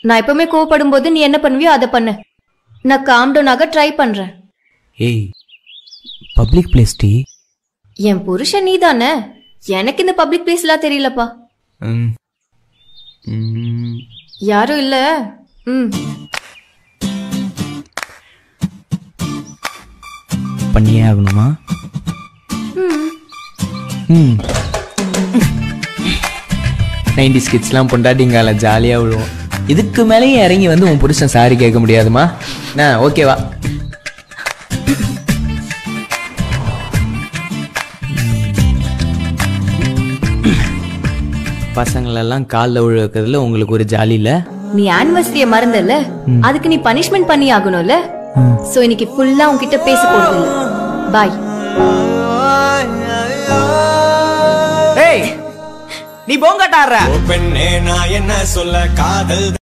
நான் எப்பவுமே கோவப்படும் போது நீ என்ன பண்ணுவியோ அதை பண்ணு நான் காம் டவுன் ஆக ட்ரை பண்றேன் ஏய் பப்ளிக் பிளேஸ் டி என் புருஷன் நீ தானே எனக்கு இந்த பப்ளிக் பிளேஸ்லாம் தெரியலப்பா ம். ம். யாரும் இல்ல ம் பண்ணியே ஆகணுமா ம் ம் நைன்டி ஸ்கிட்ஸ்லாம் பொண்டாட்டிங்கால ஜாலியாக விழுவோம் இதுக்கு மேலேயும் இறங்கி வந்து உன் புருஷன் சாரி கேட்க முடியாதுமா நான் ஓகேவா பசங்களெல்லாம் காலில் விழ வைக்கிறதுல உங்களுக்கு ஒரு ஜாலி இல்லை நீ ஆனிவர்சரிய மறந்தல அதுக்கு நீ பனிஷ்மெண்ட் பண்ணி ஆகணும்ல சோ இன்னைக்கு ஃபுல்லா உன்கிட்ட பேச போறது இல்ல பாய் ஏய் நீ போங்கட்டாடுற பெண்ணே நான் என்ன சொல்ல காதல்